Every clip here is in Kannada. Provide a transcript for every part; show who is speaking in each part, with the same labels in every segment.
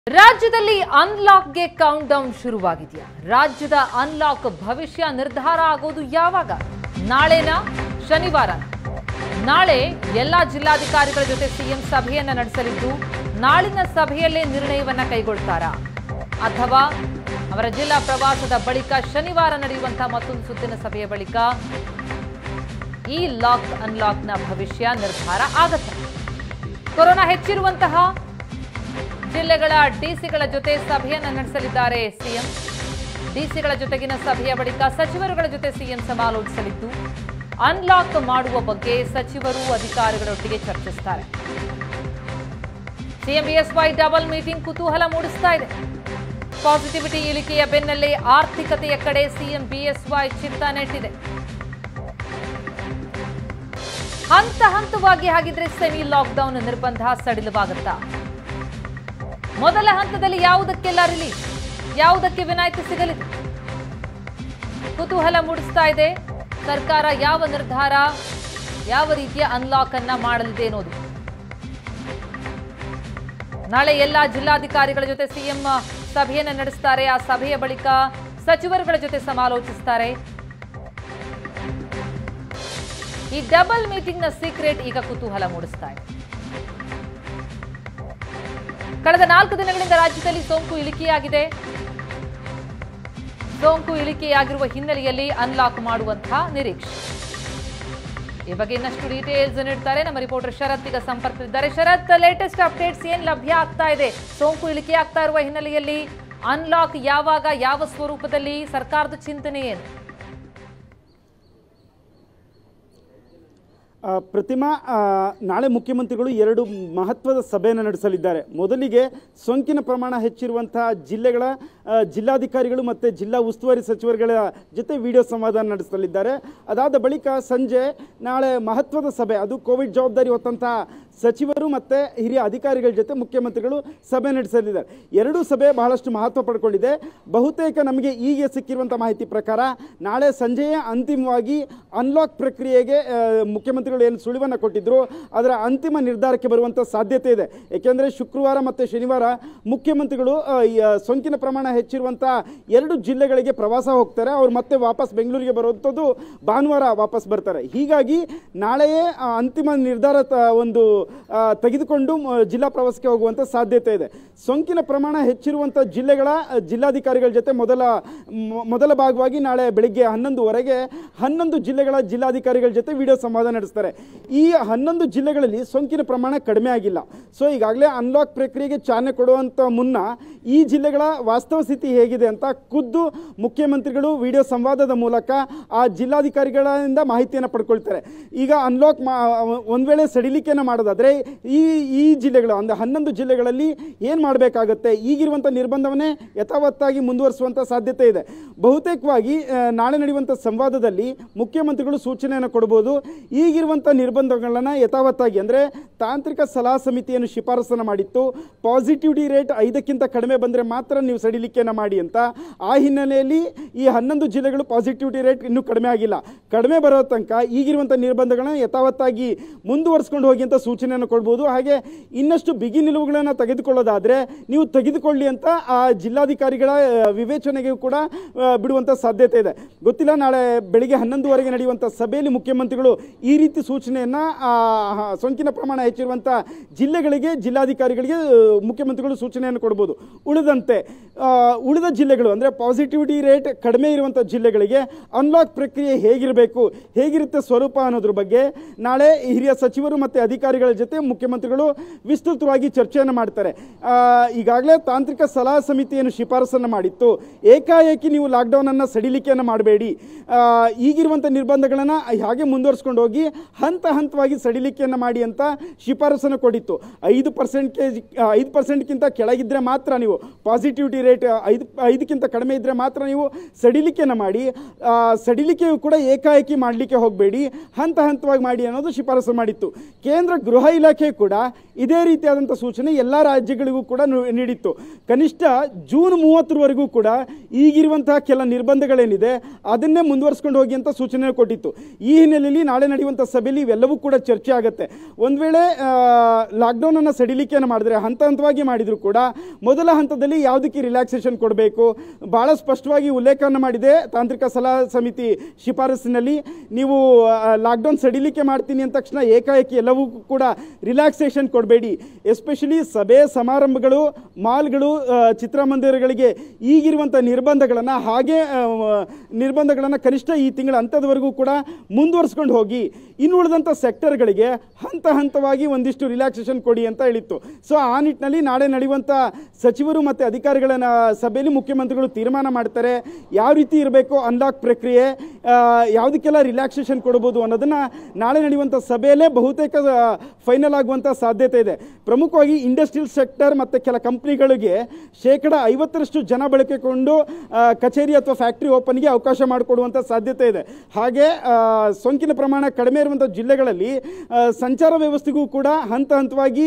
Speaker 1: ರಾಜ್ಯದಲ್ಲಿ ಅನ್ಲಾಕ್ಗೆ ಕೌಂಟ್ ಡೌನ್ ಶುರುವಾಗಿದೆಯಾ ರಾಜ್ಯದ ಅನ್ಲಾಕ್ ಭವಿಷ್ಯ ನಿರ್ಧಾರ ಆಗೋದು ಯಾವಾಗ ನಾಳೆನಾ ಶನಿವಾರನ ನಾಳೆ ಎಲ್ಲಾ ಜಿಲ್ಲಾಧಿಕಾರಿಗಳ ಜೊತೆ ಸಿಎಂ ಸಭೆಯನ್ನ ನಡೆಸಲಿದ್ದು ನಾಳಿನ ಸಭೆಯಲ್ಲೇ ನಿರ್ಣಯವನ್ನ ಕೈಗೊಳ್ತಾರಾ ಅಥವಾ ಅವರ ಜಿಲ್ಲಾ ಪ್ರವಾಸದ ಬಳಿಕ ಶನಿವಾರ ನಡೆಯುವಂತಹ ಮತ್ತೊಂದು ಸುತ್ತಿನ ಸಭೆಯ ಬಳಿಕ ಈ ಲಾಕ್ ಅನ್ಲಾಕ್ನ ಭವಿಷ್ಯ ನಿರ್ಧಾರ ಆಗತ್ತೆ ಕೊರೋನಾ ಹೆಚ್ಚಿರುವಂತಹ ಜಿಲ್ಲೆಗಳ ಡಿಸಿಗಳ ಜೊತೆ ಸಭೆಯನ್ನ ನಡೆಸಲಿದ್ದಾರೆ ಸಿಎಂ ಡಿಸಿಗಳ ಜೊತೆಗಿನ ಸಭೆಯ ಬಳಿಕ ಸಚಿವರುಗಳ ಜೊತೆ ಸಿಎಂ ಸಮಾಲೋಚಿಸಲಿದ್ದು ಅನ್ಲಾಕ್ ಮಾಡುವ ಬಗ್ಗೆ ಸಚಿವರು ಅಧಿಕಾರಿಗಳೊಟ್ಟಿಗೆ ಚರ್ಚಿಸುತ್ತಾರೆ ಸಿಎಂ ಬಿಎಸ್ವೈ ಡಬಲ್ ಮೀಟಿಂಗ್ ಕುತೂಹಲ ಮೂಡಿಸ್ತಾ ಇದೆ ಪಾಸಿಟಿವಿಟಿ ಇಳಿಕೆಯ ಬೆನ್ನಲ್ಲೇ ಆರ್ಥಿಕತೆಯ ಕಡೆ ಸಿಎಂ ಬಿಎಸ್ವೈ ಚಿತ್ತ ನೆಟ್ಟಿದೆ ಹಂತ ಹಂತವಾಗಿ ಹಾಗಿದ್ರೆ ಸೆಮಿ ಲಾಕ್ಡೌನ್ ನಿರ್ಬಂಧ ಸಡಿಲವಾಗುತ್ತಾ ಮೊದಲ ಹಂತದಲ್ಲಿ ಯಾವುದಕ್ಕೆಲ್ಲ ರಿಲೀಸ್ ಯಾವುದಕ್ಕೆ ವಿನಾಯಿತಿ ಸಿಗಲಿದೆ ಕುತೂಹಲ ಮೂಡಿಸ್ತಾ ಇದೆ ಸರ್ಕಾರ ಯಾವ ನಿರ್ಧಾರ ಯಾವ ರೀತಿಯ ಅನ್ಲಾಕ್ ಅನ್ನ ಮಾಡಲಿದೆ ಅನ್ನೋದು ನಾಳೆ ಎಲ್ಲ ಜಿಲ್ಲಾಧಿಕಾರಿಗಳ ಜೊತೆ ಸಿಎಂ ಸಭೆಯನ್ನ ನಡೆಸ್ತಾರೆ ಆ ಸಭೆಯ ಬಳಿಕ ಸಚಿವರುಗಳ ಜೊತೆ ಸಮಾಲೋಚಿಸ್ತಾರೆ ಈ ಡಬಲ್ ಮೀಟಿಂಗ್ನ ಸೀಕ್ರೆಟ್ ಈಗ ಕುತೂಹಲ ಮೂಡಿಸ್ತಾ ಇದೆ ಕಳೆದ ನಾಲ್ಕು ದಿನಗಳಿಂದ ರಾಜ್ಯದಲ್ಲಿ ಸೋಂಕು ಇಳಿಕೆಯಾಗಿದೆ ಸೋಂಕು ಇಳಿಕೆಯಾಗಿರುವ ಹಿನ್ನೆಲೆಯಲ್ಲಿ ಅನ್ಲಾಕ್ ಮಾಡುವಂತಹ ನಿರೀಕ್ಷೆ ಈ ಬಗ್ಗೆ ಇನ್ನಷ್ಟು ಡೀಟೇಲ್ಸ್ ನೀಡ್ತಾರೆ ನಮ್ಮ ರಿಪೋರ್ಟರ್ ಶರತ್ ಈಗ ಸಂಪರ್ಕದಲ್ಲಿದ್ದಾರೆ ಶರತ್ ಲೇಟೆಸ್ಟ್ ಅಪ್ಡೇಟ್ಸ್ ಏನ್ ಲಭ್ಯ ಆಗ್ತಾ ಇದೆ ಸೋಂಕು ಇಳಿಕೆ ಆಗ್ತಾ ಇರುವ ಹಿನ್ನೆಲೆಯಲ್ಲಿ ಅನ್ಲಾಕ್ ಯಾವಾಗ ಯಾವ ಸ್ವರೂಪದಲ್ಲಿ ಸರ್ಕಾರದ ಚಿಂತನೆ ಏನು
Speaker 2: ಆ, ಪ್ರತಿಮಾ ಆ, ನಾಳೆ ಮುಖ್ಯಮಂತ್ರಿಗಳು ಎರಡು ಮಹತ್ವದ ಸಭೆಯನ್ನು ನಡೆಸಲಿದ್ದಾರೆ ಮೊದಲಿಗೆ ಸೋಂಕಿನ ಪ್ರಮಾಣ ಹೆಚ್ಚಿರುವಂತಹ ಜಿಲ್ಲೆಗಳ ಆ, ಜಿಲ್ಲಾಧಿಕಾರಿಗಳು ಮತ್ತು ಜಿಲ್ಲಾ ಉಸ್ತುವಾರಿ ಸಚಿವರುಗಳ ಜೊತೆ ವಿಡಿಯೋ ಸಂವಾದ ನಡೆಸಲಿದ್ದಾರೆ ಅದಾದ ಬಳಿಕ ಸಂಜೆ ನಾಳೆ ಮಹತ್ವದ ಸಭೆ ಅದು ಕೋವಿಡ್ ಜವಾಬ್ದಾರಿ ಹೊತ್ತಂತಹ ಸಚಿವರು ಮತ್ತು ಹಿರಿಯ ಅಧಿಕಾರಿಗಳ ಜೊತೆ ಮುಖ್ಯಮಂತ್ರಿಗಳು ಸಭೆ ನಡೆಸಲಿದ್ದಾರೆ ಎರಡೂ ಸಭೆ ಬಹಳಷ್ಟು ಮಹತ್ವ ಪಡ್ಕೊಂಡಿದೆ ಬಹುತೇಕ ನಮಗೆ ಈಗ ಸಿಕ್ಕಿರುವಂಥ ಮಾಹಿತಿ ಪ್ರಕಾರ ನಾಳೆ ಸಂಜೆಯೇ ಅಂತಿಮವಾಗಿ ಅನ್ಲಾಕ್ ಪ್ರಕ್ರಿಯೆಗೆ ಆ, ಮುಖ್ಯಮಂತ್ರಿಗಳು ಏನು ಸುಳಿವನ್ನು ಕೊಟ್ಟಿದ್ರು ಅದರ ಅಂತಿಮ ನಿರ್ಧಾರಕ್ಕೆ ಬರುವಂಥ ಸಾಧ್ಯತೆ ಇದೆ ಏಕೆಂದರೆ ಶುಕ್ರವಾರ ಮತ್ತು ಶನಿವಾರ ಮುಖ್ಯಮಂತ್ರಿಗಳು ಆ, ಈ, ಆ, ಸೋಂಕಿನ ಪ್ರಮಾಣ ಹೆಚ್ಚಿರುವಂಥ ಎರಡು ಜಿಲ್ಲೆಗಳಿಗೆ ಪ್ರವಾಸ ಹೋಗ್ತಾರೆ ಅವ್ರು ಮತ್ತೆ ವಾಪಸ್ ಬೆಂಗಳೂರಿಗೆ ಬರುವಂಥದ್ದು ಭಾನುವಾರ ವಾಪಸ್ ಬರ್ತಾರೆ ಹೀಗಾಗಿ ನಾಳೆಯೇ ಆ, ಅಂತಿಮ ನಿರ್ಧಾರ ತ- ಒಂದು ಆ, ತೆಗೆದುಕೊಂಡು ಮ- ಜಿಲ್ಲಾ ಪ್ರವಾಸಕ್ಕೆ ಹೋಗುವಂಥ ಸಾಧ್ಯತೆ ಇದೆ ಸೋಂಕಿನ ಪ್ರಮಾಣ ಹೆಚ್ಚಿರುವಂಥ ಜಿಲ್ಲೆಗಳ ಆ, ಜಿಲ್ಲಾಧಿಕಾರಿಗಳ ಜೊತೆ ಮೊದಲ ಮೊ- ಮೊದಲ ಭಾಗವಾಗಿ ನಾಳೆ ಬೆಳಿಗ್ಗೆ ಹನ್ನೊಂದುವರೆಗೆ ಹನ್ನೊಂದು ಜಿಲ್ಲೆಗಳ ಜಿಲ್ಲಾಧಿಕಾರಿಗಳ ಜೊತೆ ವಿಡಿಯೋ ಸಂವಾದ ನಡೆಸ್ತಾರೆ ಈ ಹನ್ನೊಂದು ಜಿಲ್ಲೆಗಳಲ್ಲಿ ಸೋಂಕಿನ ಪ್ರಮಾಣ ಕಡಿಮೆ ಆಗಿಲ್ಲ ಸೊ ಈಗಾಗಲೇ ಅನ್ಲಾಕ್ ಪ್ರಕ್ರಿಯೆಗೆ ಚಾಲನೆ ಕೊಡುವಂಥ ಮುನ್ನ ಈ ಜಿಲ್ಲೆಗಳ ವಾಸ್ತವ ಸ್ಥಿತಿ ಹೇಗಿದೆ ಅಂತ ಖುದ್ದು ಮುಖ್ಯಮಂತ್ರಿಗಳು ವಿಡಿಯೋ ಸಂವಾದದ ಮೂಲಕ ಆ ಜಿಲ್ಲಾಧಿಕಾರಿಗಳಿಂದ ಮಾಹಿತಿಯನ್ನು ಪಡ್ಕೊಳ್ತಾರೆ ಈಗ ಅನ್ಲಾಕ್ ಮಾ ಒಂದು ವೇಳೆ ಸಡಿಲಿಕೆಯನ್ನು ಮಾಡೋದಾದರೆ ಈ ಈ ಜಿಲ್ಲೆಗಳು ಅಂದರೆ ಹನ್ನೊಂದು ಜಿಲ್ಲೆಗಳಲ್ಲಿ ಏನು ಮಾಡಬೇಕಾಗುತ್ತೆ ಈಗಿರುವಂಥ ನಿರ್ಬಂಧವನ್ನೇ ಯಥಾವತ್ತಾಗಿ ಮುಂದುವರಿಸುವಂಥ ಸಾಧ್ಯತೆ ಇದೆ ಬಹುತೇಕವಾಗಿ ಆ, ನಾಳೆ ನಡೆಯುವಂಥ ಸಂವಾದದಲ್ಲಿ ಮುಖ್ಯಮಂತ್ರಿಗಳು ಸೂಚನೆಯನ್ನು ಕೊಡ್ಬೋದು ಈಗಿರುವಂಥ ನಿರ್ಬಂಧಗಳನ್ನು ಯಥಾವತ್ತಾಗಿ ಅಂದರೆ ತಾಂತ್ರಿಕ ಸಲಹಾ ಸಮಿತಿಯನ್ನು ಶಿಫಾರಸನ್ನು ಮಾಡಿತ್ತು ಪಾಸಿಟಿವಿಟಿ ರೇಟ್ ಐದಕ್ಕಿಂತ ಕಡಿಮೆ ಬಂದರೆ ಮಾತ್ರ ನೀವು ಸಡಿಲಿಕೆಯನ್ನು ಮಾಡಿ ಅಂತ ಆ ಹಿನ್ನೆಲೆಯಲ್ಲಿ ಈ ಹನ್ನೊಂದು ಜಿಲ್ಲೆಗಳು ಪಾಸಿಟಿವಿಟಿ ರೇಟ್ ಇನ್ನೂ ಕಡಿಮೆ ಆಗಿಲ್ಲ ಕಡಿಮೆ ಬರೋ ತನಕ ಈಗಿರುವಂಥ ನಿರ್ಬಂಧಗಳನ್ನ ಯಥಾವತ್ತಾಗಿ ಮುಂದುವರಿಸ್ಕೊಂಡು ಹೋಗಿ ಅಂತ ಸೂಚನೆಯನ್ನು ಕೊಡ್ಬೋದು ಹಾಗೆ ಇನ್ನಷ್ಟು ಬಿಗಿ ನಿಲುವುಗಳನ್ನು ತೆಗೆದುಕೊಳ್ಳೋದಾದರೆ ನೀವು ತೆಗೆದುಕೊಳ್ಳಿ ಅಂತ ಆ ಜಿಲ್ಲಾಧಿಕಾರಿಗಳ ಆ, ವಿವೇಚನೆಗೆ ಕೂಡ ಆ, ಬಿಡುವಂಥ ಸಾಧ್ಯತೆ ಇದೆ ಗೊತ್ತಿಲ್ಲ ನಾಳೆ ಬೆಳಿಗ್ಗೆ ಹನ್ನೊಂದುವರೆಗೆ ನಡೆಯುವಂಥ ಸಭೆಯಲ್ಲಿ ಮುಖ್ಯಮಂತ್ರಿಗಳು ಈ ರೀತಿ ಸೂಚನೆಯನ್ನು ಸೋಂಕಿನ ಪ್ರಮಾಣ ಹೆಚ್ಚಿರುವಂಥ ಜಿಲ್ಲೆಗಳಿಗೆ ಜಿಲ್ಲಾಧಿಕಾರಿಗಳಿಗೆ ಆ, ಮುಖ್ಯಮಂತ್ರಿಗಳು ಸೂಚನೆಯನ್ನು ಕೊಡ್ಬೋದು ಉಳಿದಂತೆ ಆ, ಉಳಿದ ಜಿಲ್ಲೆಗಳು ಅಂದರೆ ಪಾಸಿಟಿವಿಟಿ ರೇಟ್ ಕಡಿಮೆ ಇರುವಂಥ ಜಿಲ್ಲೆಗಳಿಗೆ ಅನ್ಲಾಕ್ ಪ್ರಕ್ರಿಯೆ ಹೇಗಿರಬೇಕು ಹೇಗಿರುತ್ತೆ ಸ್ವರೂಪ ಅನ್ನೋದ್ರ ಬಗ್ಗೆ ನಾಳೆ ಹಿರಿಯ ಸಚಿವರು ಮತ್ತು ಅಧಿಕಾರಿಗಳ ಜೊತೆ ಮುಖ್ಯಮಂತ್ರಿಗಳು ವಿಸ್ತೃತವಾಗಿ ಚರ್ಚೆಯನ್ನು ಮಾಡ್ತಾರೆ ಆ, ಈಗಾಗಲೇ ತಾಂತ್ರಿಕ ಸಲಹಾ ಸಮಿತಿಯನ್ನು ಶಿಫಾರಸನ್ನು ಮಾಡಿತ್ತು ಏಕಾಏಕಿ ನೀವು ಲಾಕ್ಡೌನನ್ನು ಸಡಿಲಿಕೆಯನ್ನು ಮಾಡಬೇಡಿ ಈಗಿರುವಂಥ ನಿರ್ಬಂಧಗಳನ್ನು ಹಾಗೆ ಮುಂದುವರಿಸ್ಕೊಂಡು ಹೋಗಿ ಹಂತ ಹಂತವಾಗಿ ಸಡಿಲಿಕೆಯನ್ನು ಮಾಡಿ ಅಂತ ಶಿಫಾರಸನ್ನು ಕೊಡಿತ್ತು ಐದು ಪರ್ಸೆಂಟ್ ಕೆ ಜಿ ಐದು ಪರ್ಸೆಂಟ್ಗಿಂತ ಕೆಳಗಿದ್ದರೆ ಮಾತ್ರ ನೀವು ಪಾಸಿಟಿವಿಟಿ ರೇಟ್ ಐದು ಐದಕ್ಕಿಂತ ಕಡಿಮೆ ಇದ್ದರೆ ಮಾತ್ರ ನೀವು ಸಡಿಲಿಕೆಯನ್ನು ಮಾಡಿ ಆ, ಸಡಿಲಿಕೆಯು ಕೂಡ ಏಕಾಏಕಿ ಮಾಡಲಿಕ್ಕೆ ಹೋಗಬೇಡಿ ಹಂತ ಹಂತವಾಗಿ ಮಾಡಿ ಅನ್ನೋದು ಶಿಫಾರಸು ಮಾಡಿತ್ತು ಕೇಂದ್ರ ಗೃಹ ಗೃಹ ಇಲಾಖೆ ಕೂಡ ಇದೇ ರೀತಿಯಾದಂಥ ಸೂಚನೆ ಎಲ್ಲ ರಾಜ್ಯಗಳಿಗೂ ಕೂಡ ನು- ನೀಡಿತ್ತು ಕನಿಷ್ಠ ಜೂನ್ ಮೂವತ್ತರವರೆಗೂ ಕೂಡ ಈಗಿರುವಂತಹ ಕೆಲ ನಿರ್ಬಂಧಗಳೇನಿದೆ ಅದನ್ನೇ ಮುಂದುವರಿಸ್ಕೊಂಡು ಹೋಗಿ ಅಂತ ಸೂಚನೆ ಕೊಟ್ಟಿತ್ತು ಈ ಹಿನ್ನೆಲೆಯಲ್ಲಿ ನಾಳೆ ನಡೆಯುವಂಥ ಸಭೆಯಲ್ಲಿ ಇವೆಲ್ಲವೂ ಕೂಡ ಚರ್ಚೆ ಆಗುತ್ತೆ ಒಂದು ವೇಳೆ ಲಾಕ್ಡೌನನ್ನು ಸಡಿಲಿಕೆಯನ್ನು ಮಾಡಿದ್ರೆ ಹಂತ ಹಂತವಾಗಿ ಮಾಡಿದ್ರು ಕೂಡ ಮೊದಲ ಹಂತದಲ್ಲಿ ಯಾವುದಕ್ಕೆ ರಿಲ್ಯಾಕ್ಸೇಷನ್ ಕೊಡಬೇಕು ಭಾಳ ಸ್ಪಷ್ಟವಾಗಿ ಉಲ್ಲೇಖವನ್ನು ಮಾಡಿದೆ ತಾಂತ್ರಿಕ ಸಲಹಾ ಸಮಿತಿ ಶಿಫಾರಸಿನಲ್ಲಿ ನೀವು ಲಾಕ್ಡೌನ್ ಸಡಿಲಿಕೆ ಮಾಡ್ತೀನಿ ಅಂದ ತಕ್ಷಣ ಏಕಾಏಕಿ ಎಲ್ಲವೂ ಕೂಡ ರಿಲ್ಯಾಕ್ಸೇಷನ್ ಕೊಡಬೇಡಿ ಎಸ್ಪೆಷಲಿ ಸಭೆ ಸಮಾರಂಭಗಳು ಮಾಲ್ಗಳು ಆ, ಚಿತ್ರಮಂದಿರಗಳಿಗೆ ಈಗಿರುವಂಥ ನಿರ್ಬಂಧಗಳನ್ನು ಹಾಗೆ ನಿರ್ಬಂಧಗಳನ್ನು ಕನಿಷ್ಠ ಈ ತಿಂಗಳ ಅಂತ್ಯದವರೆಗೂ ಕೂಡ ಮುಂದುವರಿಸ್ಕೊಂಡು ಹೋಗಿ ಇನ್ನು ಉಳಿದಂಥ ಸೆಕ್ಟರ್ಗಳಿಗೆ ಹಂತ ಹಂತವಾಗಿ ಒಂದಿಷ್ಟು ರಿಲ್ಯಾಕ್ಸೇಷನ್ ಕೊಡಿ ಅಂತ ಹೇಳಿತ್ತು ಸೊ ಆ ನಿಟ್ಟಿನಲ್ಲಿ ನಾಳೆ ನಡೆಯುವಂಥ ಸಚಿವರು ಮತ್ತು ಅಧಿಕಾರಿಗಳ ನ- ಸಭೆಯಲ್ಲಿ ಮುಖ್ಯಮಂತ್ರಿಗಳು ತೀರ್ಮಾನ ಮಾಡ್ತಾರೆ ಯಾವ ರೀತಿ ಇರಬೇಕು ಅನ್ಲಾಕ್ ಪ್ರಕ್ರಿಯೆ ಆ, ಯಾವುದಕ್ಕೆಲ್ಲ ರಿಲ್ಯಾಕ್ಸೇಷನ್ ಕೊಡ್ಬೋದು ಅನ್ನೋದನ್ನು ನಾಳೆ ನಡೆಯುವಂಥ ಸಭೆಯಲ್ಲೇ ಬಹುತೇಕ ಫೈನಲ್ ಆಗುವಂಥ ಸಾಧ್ಯತೆ ಇದೆ ಪ್ರಮುಖವಾಗಿ ಇಂಡಸ್ಟ್ರಿಯಲ್ ಸೆಕ್ಟರ್ ಮತ್ತು ಕೆಲ ಕಂಪ್ನಿಗಳಿಗೆ ಶೇಕಡ ಐವತ್ತರಷ್ಟು ಜನ ಬಳಕೆಕೊಂಡು ಆ, ಕಚೇರಿ ಅಥವಾ ಫ್ಯಾಕ್ಟ್ರಿ ಓಪನ್ಗೆ ಅವಕಾಶ ಮಾಡಿಕೊಡುವಂಥ ಸಾಧ್ಯತೆ ಇದೆ ಹಾಗೆ ಆ, ಸೋಂಕಿನ ಪ್ರಮಾಣ ಕಡಿಮೆ ಇರುವಂಥ ಜಿಲ್ಲೆಗಳಲ್ಲಿ ಆ, ಸಂಚಾರ ವ್ಯವಸ್ಥೆಗೂ ಕೂಡ ಹಂತ ಹಂತವಾಗಿ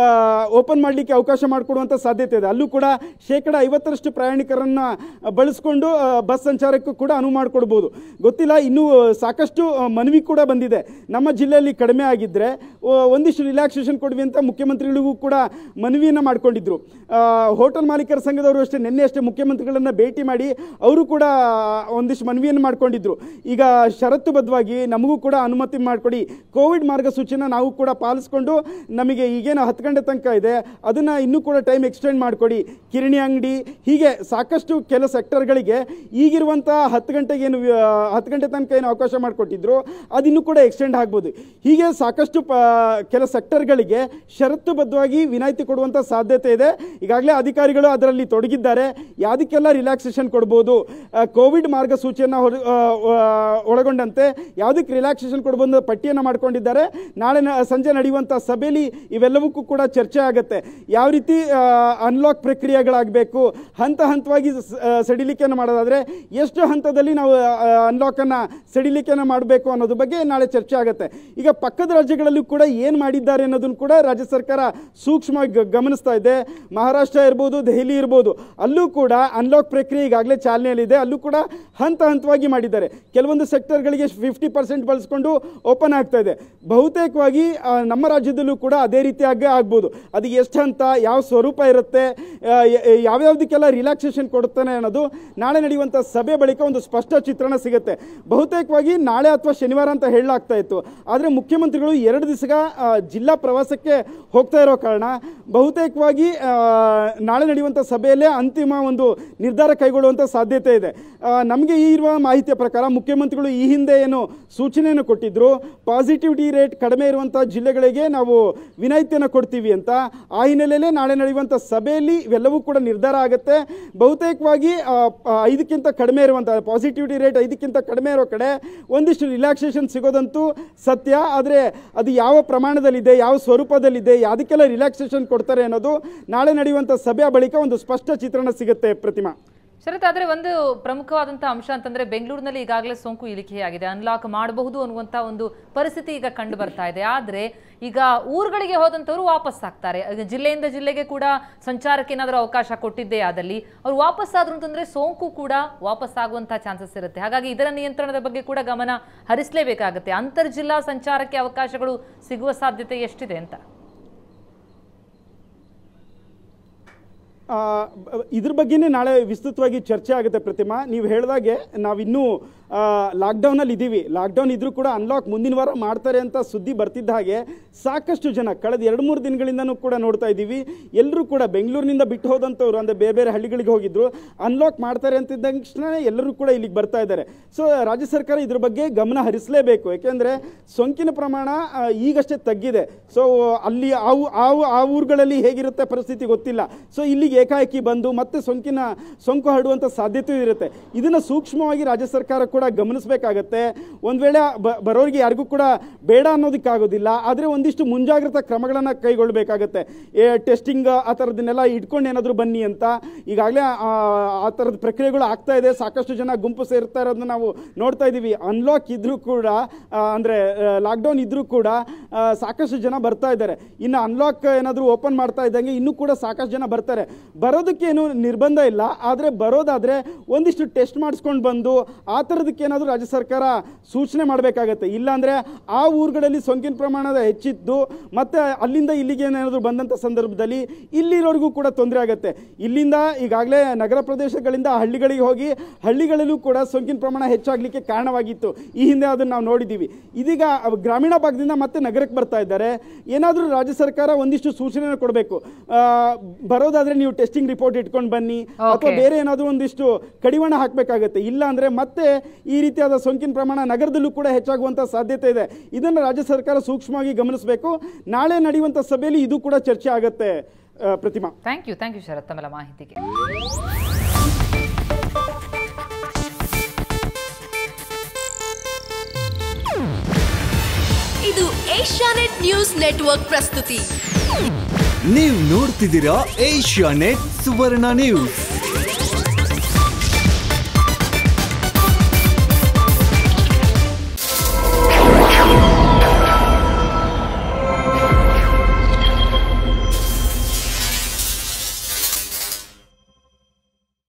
Speaker 2: ಓಪನ್ ಮಾಡಲಿಕ್ಕೆ ಅವಕಾಶ ಮಾಡಿಕೊಡುವಂಥ ಸಾಧ್ಯತೆ ಇದೆ ಅಲ್ಲೂ ಕೂಡ ಶೇಕಡ ಐವತ್ತರಷ್ಟು ಪ್ರಯಾಣಿಕರನ್ನು ಬಳಸ್ಕೊಂಡು ಆ, ಬಸ್ ಸಂಚಾರಕ್ಕೂ ಕೂಡ ಅನುವು ಮಾಡಿಕೊಡ್ಬೋದು ಗೊತ್ತಿಲ್ಲ ಇನ್ನೂ ಸಾಕಷ್ಟು ಆ, ಮನವಿ ಕೂಡ ಬಂದಿದೆ ನಮ್ಮ ಜಿಲ್ಲೆಯಲ್ಲಿ ಕಡಿಮೆ ಆಗಿದ್ದರೆ ಒಂದಿಷ್ಟು ರಿಲ್ಯಾಕ್ಸೇಷನ್ ಕೊಡ್ವಿ ಅಂತ ಮುಖ್ಯಮಂತ್ರಿಗಳಿಗೂ ಕೂಡ ಮನವಿಯನ್ನು ಮಾಡಿಕೊಂಡಿದ್ರು ಹೋಟೆಲ್ ಮಾಲೀಕರ ಸಂಘದವರು ಅಷ್ಟೇ ನಿನ್ನೆ ಅಷ್ಟೇ ಮುಖ್ಯಮಂತ್ರಿಗಳನ್ನು ಭೇಟಿ ಮಾಡಿ ಅವರು ಕೂಡ ಒಂದಿಷ್ಟು ಮನವಿಯನ್ನು ಮಾಡಿಕೊಂಡಿದ್ರು ಈಗ ಷರತ್ತುಬದ್ಧವಾಗಿ ನಮಗೂ ಕೂಡ ಅನುಮತಿ ಮಾಡಿಕೊಡಿ ಕೋವಿಡ್ ಮಾರ್ಗಸೂಚಿನ ನಾವು ಕೂಡ ಪಾಲಿಸ್ಕೊಂಡು ನಮಗೆ ಈಗೇನು ಹತ್ತು ಗಂಟೆ ತನಕ ಇದೆ ಅದನ್ನು ಇನ್ನೂ ಕೂಡ ಟೈಮ್ ಎಕ್ಸ್ಟೆಂಡ್ ಮಾಡಿಕೊಡಿ ಕಿರಣಿ ಅಂಗಡಿ ಹೀಗೆ ಸಾಕಷ್ಟು ಕೆಲ ಸೆಕ್ಟರ್ಗಳಿಗೆ ಈಗಿರುವಂಥ ಹತ್ತು ಗಂಟೆಗೆ ಏನು ಆ, ಹತ್ತು ಗಂಟೆ ತನಕ ಏನು ಅವಕಾಶ ಮಾಡಿಕೊಟ್ಟಿದ್ರು ಅದಿನ್ನೂ ಕೂಡ ಎಕ್ಸ್ಟೆಂಡ್ ಆಗ್ಬೋದು ಹೀಗೆ ಸಾಕಷ್ಟು ಪ ಕೆಲ ಸೆಕ್ಟರ್ಗಳಿಗೆ ಷರತ್ತುಬದ್ಧವಾಗಿ ವಿನಾಯಿತಿ ಕೊಡುವಂಥ ಸಾಧ್ಯತೆ ಇದೆ ಈಗಾಗಲೇ ಅಧಿಕಾರಿಗಳು ಅದರಲ್ಲಿ ತೊಡಗಿದ್ದಾರೆ ಯಾವುದಕ್ಕೆಲ್ಲ ರಿಲ್ಯಾಕ್ಸೇಷನ್ ಕೊಡ್ಬೋದು ಆ, ಕೋವಿಡ್ ಮಾರ್ಗಸೂಚಿಯನ್ನು ಹೊರ ಆ, ಆ, ಒಳಗೊಂಡಂತೆ ಯಾವುದಕ್ಕೆ ರಿಲ್ಯಾಕ್ಸೇಷನ್ ಕೊಡ್ಬೋದು ಪಟ್ಟಿಯನ್ನು ಮಾಡ್ಕೊಂಡಿದ್ದಾರೆ ನಾಳೆ ನ- ಸಂಜೆ ನಡೆಯುವಂಥ ಸಭೆಯಲ್ಲಿ ಇವೆಲ್ಲವಕ್ಕೂ ಕೂಡ ಚರ್ಚೆ ಆಗುತ್ತೆ ಯಾವ ರೀತಿ ಅನ್ಲಾಕ್ ಪ್ರಕ್ರಿಯೆಗಳಾಗಬೇಕು ಹಂತ ಹಂತವಾಗಿ ಸ- ಆ, ಸಡಿಲಿಕೆಯನ್ನು ಮಾಡೋದಾದರೆ ಎಷ್ಟು ಹಂತದಲ್ಲಿ ನಾವು ಅನ್ಲಾಕನ್ನು ಸಡಿಲಿಕೆಯನ್ನು ಮಾಡಬೇಕು ಅನ್ನೋದ್ರ ಬಗ್ಗೆ ನಾಳೆ ಚರ್ಚೆ ಆಗುತ್ತೆ ಈಗ ಪಕ್ಕದ ರಾಜ್ಯಗಳಲ್ಲೂ ಕೂಡ ಏನು ಮಾಡಿದ್ದಾರೆ ಅನ್ನೋದನ್ನು ಕೂಡ ರಾಜ್ಯ ಸರ್ಕಾರ ಸೂಕ್ಷ್ಮವಾಗಿ ಗ- ಗಮನಿಸ್ತಾ ಇದೆ ಮಹಾರಾಷ್ಟ್ರ ಇರ್ಬೋದು ದೆಹಲಿ ಇರ್ಬೋದು ಅಲ್ಲೂ ಕೂಡ ಅನ್ಲಾಕ್ ಪ್ರಕ್ರಿಯೆ ಈಗಾಗಲೇ ಚಾಲನೆಯಲ್ಲಿದೆ ಅಲ್ಲೂ ಕೂಡ ಹಂತ ಹಂತವಾಗಿ ಮಾಡಿದ್ದಾರೆ ಕೆಲವೊಂದು ಸೆಕ್ಟರ್ಗಳಿಗೆ ಫಿಫ್ಟಿ ಪರ್ಸೆಂಟ್ ಬಳಸ್ಕೊಂಡು ಓಪನ್ ಆಗ್ತಾ ಇದೆ ಬಹುತೇಕವಾಗಿ ಆ, ನಮ್ಮ ರಾಜ್ಯದಲ್ಲೂ ಕೂಡ ಅದೇ ರೀತಿಯಾಗಿ ಆಗ್ಬೋದು ಅದು ಎಷ್ಟು ಹಂತ ಯಾವ ಸ್ವರೂಪ ಇರುತ್ತೆ ಆ, ಯ- ಯಾವ್ಯಾವ್ದಕ್ಕೆಲ್ಲ ರಿಲ್ಯಾಕ್ಸೇಷನ್ ಕೊಡುತ್ತಾನೆ ಅನ್ನೋದು ನಾಳೆ ನಡೆಯುವಂಥ ಸಭೆ ಬಳಿಕ ಒಂದು ಸ್ಪಷ್ಟ ಚಿತ್ರಣ ಸಿಗುತ್ತೆ ಬಹುತೇಕವಾಗಿ ನಾಳೆ ಅಥವಾ ಶನಿವಾರ ಅಂತ ಹೇಳಲಾಗ್ತಾ ಇತ್ತು ಆದರೆ ಮುಖ್ಯಮಂತ್ರಿಗಳು ಎರಡು ದಿವಸ ಜಿಲ್ಲಾ ಪ್ರವಾಸಕ್ಕೆ ಹೋಗ್ತಾ ಇರೋ ಕಾರಣ ಬಹುತೇಕವಾಗಿ ಆ, ನಾಳೆ ನಡೆಯುವಂಥ ಸಭೆಯಲ್ಲೇ ಅಂತಿಮ ಒಂದು ನಿರ್ಧಾರ ಕೈಗೊಳ್ಳುವಂಥ ಸಾಧ್ಯತೆ ಇದೆ ನಮಗೆ ಈ ಇರುವ ಮಾಹಿತಿಯ ಪ್ರಕಾರ ಮುಖ್ಯಮಂತ್ರಿಗಳು ಈ ಹಿಂದೆ ಏನು ಸೂಚನೆಯನ್ನು ಕೊಟ್ಟಿದ್ರು ಪಾಸಿಟಿವಿಟಿ ರೇಟ್ ಕಡಿಮೆ ಇರುವಂಥ ಜಿಲ್ಲೆಗಳಿಗೆ ನಾವು ವಿನಾಯಿತಿಯನ್ನು ಕೊಡ್ತೀವಿ ಅಂತ ಆ ಹಿನ್ನೆಲೆಯಲ್ಲೇ ನಾಳೆ ನಡೆಯುವಂಥ ಸಭೆಯಲ್ಲಿ ಇವೆಲ್ಲವೂ ಕೂಡ ನಿರ್ಧಾರ ಆಗುತ್ತೆ ಬಹುತೇಕವಾಗಿ ಆ, ಆ, ಐದಕ್ಕಿಂತ ಕಡಿಮೆ ಇರುವಂಥ ಪಾಸಿಟಿವಿಟಿ ರೇಟ್ ಐದಕ್ಕಿಂತ ಕಡಿಮೆ ಇರೋ ಕಡೆ ಒಂದಿಷ್ಟು ರಿಲ್ಯಾಕ್ಸೇಷನ್ ಸಿಗೋದಂತೂ ಸತ್ಯ ಆದರೆ ಅದು ಯಾವ ಪ್ರಮಾಣದಲ್ಲಿದೆ ಯಾವ ಸ್ವರೂಪದಲ್ಲಿದೆ ಯಾವುದಕ್ಕೆಲ್ಲ ರಿಲ್ಯಾಕ್ಸೇಷನ್ ಕೊಡ್ತಾರೆ ಅನ್ನೋದು ನಾಳೆ ನಡೆಯುವಂಥ ಸಭೆಯ ಬಳಿಕ ಒಂದು ಸ್ಪಷ್ಟ ಚಿತ್ರಣ ಸಿಗುತ್ತೆ ಪ್ರತಿಮಾ
Speaker 1: ಶರತ್ ಆದ್ರೆ ಒಂದು ಪ್ರಮುಖವಾದಂಥ ಅಂಶ ಅಂತಂದ್ರೆ ಬೆಂಗಳೂರಿನಲ್ಲಿ ಈಗಾಗಲೇ ಸೋಂಕು ಇಳಿಕೆಯಾಗಿದೆ ಅನ್ಲಾಕ್ ಮಾಡಬಹುದು ಅನ್ನುವಂಥ ಒಂದು ಪರಿಸ್ಥಿತಿ ಈಗ ಕಂಡು ಬರ್ತಾ ಇದೆ ಆದ್ರೆ ಈಗ ಊರುಗಳಿಗೆ ಹೋದಂಥವ್ರು ವಾಪಸ್ ಆಗ್ತಾರೆ ಈಗ ಜಿಲ್ಲೆಯಿಂದ ಜಿಲ್ಲೆಗೆ ಕೂಡ ಸಂಚಾರಕ್ಕೆ ಏನಾದರೂ ಅವಕಾಶ ಕೊಟ್ಟಿದ್ದೇ ಆದಲ್ಲಿ ಅವ್ರು ವಾಪಸ್ ಆದ್ರು ಅಂತಂದ್ರೆ ಸೋಂಕು ಕೂಡ ವಾಪಸ್ ಆಗುವಂಥ ಚಾನ್ಸಸ್ ಇರುತ್ತೆ ಹಾಗಾಗಿ ಇದರ ನಿಯಂತ್ರಣದ ಬಗ್ಗೆ ಕೂಡ ಗಮನ ಹರಿಸಲೇಬೇಕಾಗುತ್ತೆ ಅಂತರ್ ಜಿಲ್ಲಾ ಸಂಚಾರಕ್ಕೆ ಅವಕಾಶಗಳು ಸಿಗುವ ಸಾಧ್ಯತೆ ಎಷ್ಟಿದೆ ಅಂತ
Speaker 2: ಆ, ಬ- ಇದ್ರ ಬಗ್ಗೆನೇ ನಾಳೆ ವಿಸ್ತೃತವಾಗಿ ಚರ್ಚೆ ಆಗುತ್ತೆ ಪ್ರತಿಮಾ ನೀವು ಹೇಳಿದಾಗೆ ನಾವಿನ್ನೂ ಲಾಕ್ಡೌನಲ್ಲಿ ಇದ್ದೀವಿ ಲಾಕ್ಡೌನ್ ಇದ್ರೂ ಕೂಡ ಅನ್ಲಾಕ್ ಮುಂದಿನ ವಾರ ಮಾಡ್ತಾರೆ ಅಂತ ಸುದ್ದಿ ಬರ್ತಿದ್ದ ಹಾಗೆ ಸಾಕಷ್ಟು ಜನ ಕಳೆದ ಎರಡು ಮೂರು ದಿನಗಳಿಂದನೂ ಕೂಡ ನೋಡ್ತಾ ಇದ್ದೀವಿ ಎಲ್ಲರೂ ಕೂಡ ಬೆಂಗಳೂರಿನಿಂದ ಬಿಟ್ಟು ಹೋದಂಥವ್ರು ಅಂದರೆ ಬೇರೆ ಬೇರೆ ಹಳ್ಳಿಗಳಿಗೆ ಹೋಗಿದ್ರು ಅನ್ಲಾಕ್ ಮಾಡ್ತಾರೆ ಅಂತಿದ್ದ ತಕ್ಷಣ ಎಲ್ಲರೂ ಕೂಡ ಇಲ್ಲಿಗೆ ಬರ್ತಾ ಇದ್ದಾರೆ ಸೊ ರಾಜ್ಯ ಸರ್ಕಾರ ಇದ್ರ ಬಗ್ಗೆ ಗಮನ ಹರಿಸಲೇಬೇಕು ಯಾಕೆಂದರೆ ಸೋಂಕಿನ ಪ್ರಮಾಣ ಆ, ಈಗಷ್ಟೇ ತಗ್ಗಿದೆ ಸೊ ಅಲ್ಲಿ ಆ ಊ- ಆ ಊ- ಆ ಊರುಗಳಲ್ಲಿ ಹೇಗಿರುತ್ತೆ ಪರಿಸ್ಥಿತಿ ಗೊತ್ತಿಲ್ಲ ಸೊ ಇಲ್ಲಿಗೆ ಏಕಾಏಕಿ ಬಂದು ಮತ್ತೆ ಸೋಂಕಿನ ಸೋಂಕು ಹರಡುವಂಥ ಸಾಧ್ಯತೆ ಇರುತ್ತೆ ಇದನ್ನು ಸೂಕ್ಷ್ಮವಾಗಿ ರಾಜ್ಯ ಸರ್ಕಾರ ಕೂಡ ಗಮನಿಸಬೇಕಾಗತ್ತೆ ಒಂದು ವೇಳೆ ಬ- ಬರೋರಿಗೆ ಯಾರಿಗೂ ಕೂಡ ಬೇಡ ಅನ್ನೋದಕ್ಕಾಗೋದಿಲ್ಲ ಆದರೆ ಒಂದಿಷ್ಟು ಮುಂಜಾಗ್ರತಾ ಕ್ರಮಗಳನ್ನು ಕೈಗೊಳ್ಳಬೇಕಾಗತ್ತೆ ಟೆಸ್ಟಿಂಗ್ ಆ ಥರದನ್ನೆಲ್ಲ ಇಟ್ಕೊಂಡು ಏನಾದರೂ ಬನ್ನಿ ಅಂತ ಈಗಾಗಲೇ ಆ ಥರದ ಪ್ರಕ್ರಿಯೆಗಳು ಆಗ್ತಾ ಇದೆ ಸಾಕಷ್ಟು ಜನ ಗುಂಪು ಸೇರ್ತಾ ಇರೋದನ್ನ ನಾವು ನೋಡ್ತಾ ಇದ್ದೀವಿ ಅನ್ಲಾಕ್ ಇದ್ರೂ ಕೂಡ ಆ, ಅಂದ್ರೆ ಲಾಕ್ಡೌನ್ ಇದ್ರೂ ಕೂಡ ಆ, ಸಾಕಷ್ಟು ಜನ ಬರ್ತಾ ಇದ್ದಾರೆ ಇನ್ನು ಅನ್ಲಾಕ್ ಏನಾದರೂ ಓಪನ್ ಮಾಡ್ತಾ ಇದ್ದಂಗೆ ಇನ್ನೂ ಕೂಡ ಸಾಕಷ್ಟು ಜನ ಬರ್ತಾರೆ ಬರೋದಕ್ಕೇನು ನಿರ್ಬಂಧ ಇಲ್ಲ ಆದರೆ ಬರೋದಾದರೆ ಒಂದಿಷ್ಟು ಟೆಸ್ಟ್ ಮಾಡಿಸ್ಕೊಂಡು ಬಂದು ಆ ಥರದಕ್ಕೆ ಏನಾದರೂ ರಾಜ್ಯ ಸರ್ಕಾರ ಸೂಚನೆ ಮಾಡಬೇಕಾಗತ್ತೆ ಇಲ್ಲಾಂದರೆ ಆ ಊರುಗಳಲ್ಲಿ ಸೋಂಕಿನ ಪ್ರಮಾಣದ ಹೆಚ್ಚಿದ್ದು ಮತ್ತು ಅಲ್ಲಿಂದ ಇಲ್ಲಿಗೆ ಏನಾದರೂ ಬಂದಂಥ ಸಂದರ್ಭದಲ್ಲಿ ಇಲ್ಲಿರೋರಿಗೂ ಕೂಡ ತೊಂದರೆ ಆಗುತ್ತೆ ಇಲ್ಲಿಂದ ಈಗಾಗಲೇ ನಗರ ಪ್ರದೇಶಗಳಿಂದ ಹಳ್ಳಿಗಳಿಗೆ ಹೋಗಿ ಹಳ್ಳಿಗಳಲ್ಲೂ ಕೂಡ ಸೋಂಕಿನ ಪ್ರಮಾಣ ಹೆಚ್ಚಾಗಲಿಕ್ಕೆ ಕಾರಣವಾಗಿತ್ತು ಈ ಹಿಂದೆ ಅದನ್ನು ನಾವು ನೋಡಿದ್ದೀವಿ ಇದೀಗ ಅವ್ ಗ್ರಾಮೀಣ ಭಾಗದಿಂದ ಮತ್ತೆ ನಗರಕ್ಕೆ ಬರ್ತಾ ಇದ್ದಾರೆ ಏನಾದರೂ ರಾಜ್ಯ ಸರ್ಕಾರ ಒಂದಿಷ್ಟು ಸೂಚನೆ ಕೊಡಬೇಕು ಬರೋದಾದ್ರೆ ನೀವು ಟೆಸ್ಟಿಂಗ್ ರಿಪೋರ್ಟ್ ಇಟ್ಕೊಂಡು ಬನ್ನಿ ಅಥವಾ
Speaker 1: Okay.
Speaker 2: ಬೇರೆ ಏನಾದರೂ ಒಂದಿಷ್ಟು ಕಡಿವಾಣ ಹಾಕಬೇಕಾಗತ್ತೆ ಇಲ್ಲ ಅಂದ್ರೆ ಮತ್ತೆ ಈ ರೀತಿಯಾದ ಸೋಂಕಿನ ಪ್ರಮಾಣ ನಗರದಲ್ಲೂ ಕೂಡ ಹೆಚ್ಚಾಗುವಂಥ ಸಾಧ್ಯತೆ ಇದೆ ಇದನ್ನು ರಾಜ್ಯ ಸರ್ಕಾರ ಸೂಕ್ಷ್ಮವಾಗಿ ಗಮನಿಸಬೇಕು ನಾಳೆ ನಡೆಯುವಂಥ ಸಭೆಯಲ್ಲಿ ಇದು ಕೂಡ ಚರ್ಚೆ ಆಗತ್ತೆ ಆ, Pratima
Speaker 1: thank you thank you Sharath ತಮ್ಮೆಲ್ಲ ಮಾಹಿತಿಗೆ
Speaker 3: ಇದು ಏಷ್ಯಾನೆಟ್ ನ್ಯೂಸ್ ನೆಟ್ವರ್ಕ್ ಪ್ರಸ್ತುತಿ
Speaker 4: ನೀವು ನೋಡ್ತಿದ್ದೀರಾ ಏಷ್ಯಾ ನೆಟ್ ಸುವರ್ಣ ನ್ಯೂಸ್